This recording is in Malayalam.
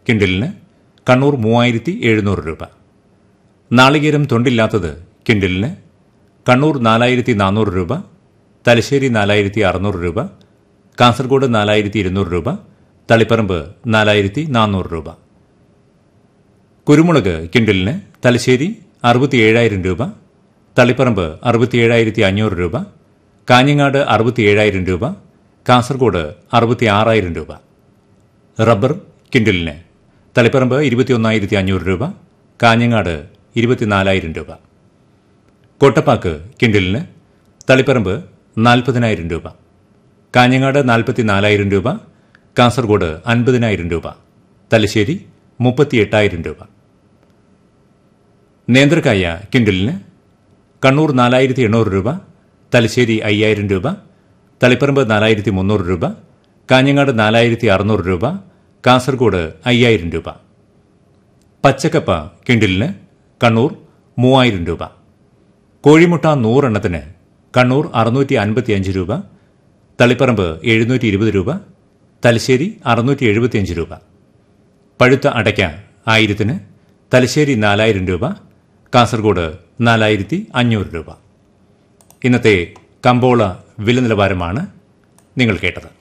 കിൻഡലിന് കണ്ണൂർ മൂവായിരത്തി എഴുന്നൂറ് രൂപ നാളികേരം തൊണ്ടില്ലാത്തത് കിൻഡലിന് കണ്ണൂർ നാലായിരത്തി നാനൂറ് രൂപ തലശ്ശേരി നാലായിരത്തി അറുന്നൂറ് രൂപ കാസർഗോഡ് നാലായിരത്തി ഇരുന്നൂറ് രൂപ തളിപ്പറമ്പ് നാലായിരത്തി നാനൂറ് രൂപ കുരുമുളക് കിൻഡലിന് തലശ്ശേരി അറുപത്തിയേഴായിരം രൂപ തളിപ്പറമ്പ് അറുപത്തിയേഴായിരത്തി അഞ്ഞൂറ് രൂപ കാഞ്ഞങ്ങാട് അറുപത്തിയേഴായിരം രൂപ കാസർഗോഡ് അറുപത്തി ആറായിരം രൂപ റബ്ബർ കിൻഡലിന് തളിപ്പറമ്പ് ഇരുപത്തിയൊന്നായിരത്തി അഞ്ഞൂറ് രൂപ കാഞ്ഞങ്ങാട് ഇരുപത്തിനാലായിരം രൂപ കൊട്ടപ്പാക്ക് കിൻഡലിന് തളിപ്പറമ്പ് നാൽപ്പതിനായിരം രൂപ കാഞ്ഞങ്ങാട് നാൽപ്പത്തി നാലായിരം രൂപ കാസർഗോഡ് അൻപതിനായിരം രൂപ തലശ്ശേരി മുപ്പത്തിയെട്ടായിരം രൂപ നേന്ത്രക്കായ കിൻഡലിന് കണ്ണൂർ നാലായിരത്തി എണ്ണൂറ് രൂപ തലശ്ശേരി അയ്യായിരം രൂപ തളിപ്പറമ്പ് നാലായിരത്തി മുന്നൂറ് രൂപ കാഞ്ഞങ്ങാട് നാലായിരത്തി അറുന്നൂറ് രൂപ കാസർഗോഡ് അയ്യായിരം രൂപ പച്ചക്കപ്പ കിൻഡലിന് കണ്ണൂർ മൂവായിരം രൂപ കോഴിമുട്ട നൂറെണ്ണത്തിന് കണ്ണൂർ അറുന്നൂറ്റി അൻപത്തിയഞ്ച് രൂപ തളിപ്പറമ്പ് എഴുന്നൂറ്റി ഇരുപത് രൂപ തലശ്ശേരി അറുന്നൂറ്റി എഴുപത്തിയഞ്ച് രൂപ പഴുത്ത അടയ്ക്ക ആയിരത്തിന് തലശ്ശേരി നാലായിരം രൂപ കാസർഗോഡ് നാലായിരത്തി അഞ്ഞൂറ് രൂപ ഇന്നത്തെ കമ്പോള വില നിലവാരമാണ് നിങ്ങൾ കേട്ടത്